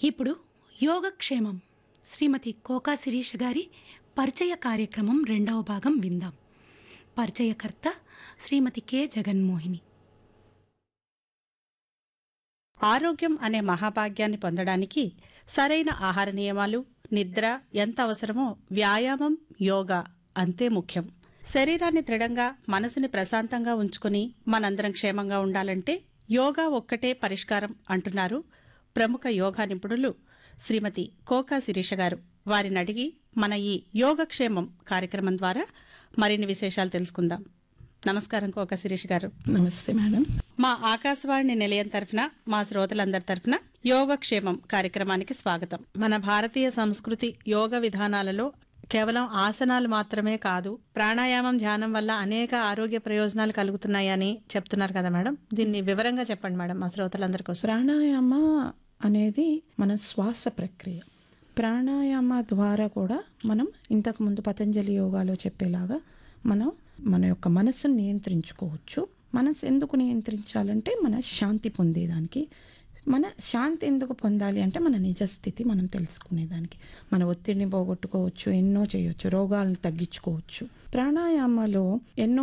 ఇప్పుడు యోగక్షేమం శ్రీమతి కోకా శిరీష గారి పరిచయ కార్యక్రమం రెండవ భాగం విందాం పరిచయకర్త శ్రీమతి కె జగన్మోహిని ఆరోగ్యం అనే మహాభాగ్యాన్ని పొందడానికి సరైన ఆహార నియమాలు నిద్ర ఎంత అవసరమో వ్యాయామం యోగా అంతే ముఖ్యం శరీరాన్ని దృఢంగా మనసుని ప్రశాంతంగా ఉంచుకుని మనందరం క్షేమంగా ఉండాలంటే యోగా ఒక్కటే పరిష్కారం అంటున్నారు ప్రముఖ యోగా నిపుణులు శ్రీమతి కోకా శిరీష గారు వారిని అడిగి మన ఈ యోగక్షేమం కార్యక్రమం ద్వారా మరిన్ని విశేషాలు తెలుసుకుందాం నమస్కారం కోకా శిరీష గారు నమస్తే మేడం మా ఆకాశవాణి నిలయం తరఫున మా శ్రోతలందరి తరఫున యోగక్షేమం కార్యక్రమానికి స్వాగతం మన భారతీయ సంస్కృతి యోగ విధానాలలో కేవలం ఆసనాలు మాత్రమే కాదు ప్రాణాయామం ధ్యానం వల్ల అనేక ఆరోగ్య ప్రయోజనాలు కలుగుతున్నాయని చెప్తున్నారు కదా మేడం దీన్ని వివరంగా చెప్పండి మేడం మా శ్రోతలందరి కోసం ప్రాణాయామ అనేది మన శ్వాస ప్రక్రియ ప్రాణాయామ ద్వారా కూడా మనం ఇంతకు ముందు పతంజలి యోగాలో చెప్పేలాగా మనం మన యొక్క మనస్సును నియంత్రించుకోవచ్చు మనసు ఎందుకు నియంత్రించాలంటే మన శాంతి పొందేదానికి మన శాంతి ఎందుకు పొందాలి అంటే మన నిజస్థితి మనం తెలుసుకునేదానికి మన ఒత్తిడిని పోగొట్టుకోవచ్చు ఎన్నో చేయొచ్చు రోగాలను తగ్గించుకోవచ్చు ప్రాణాయామలో ఎన్నో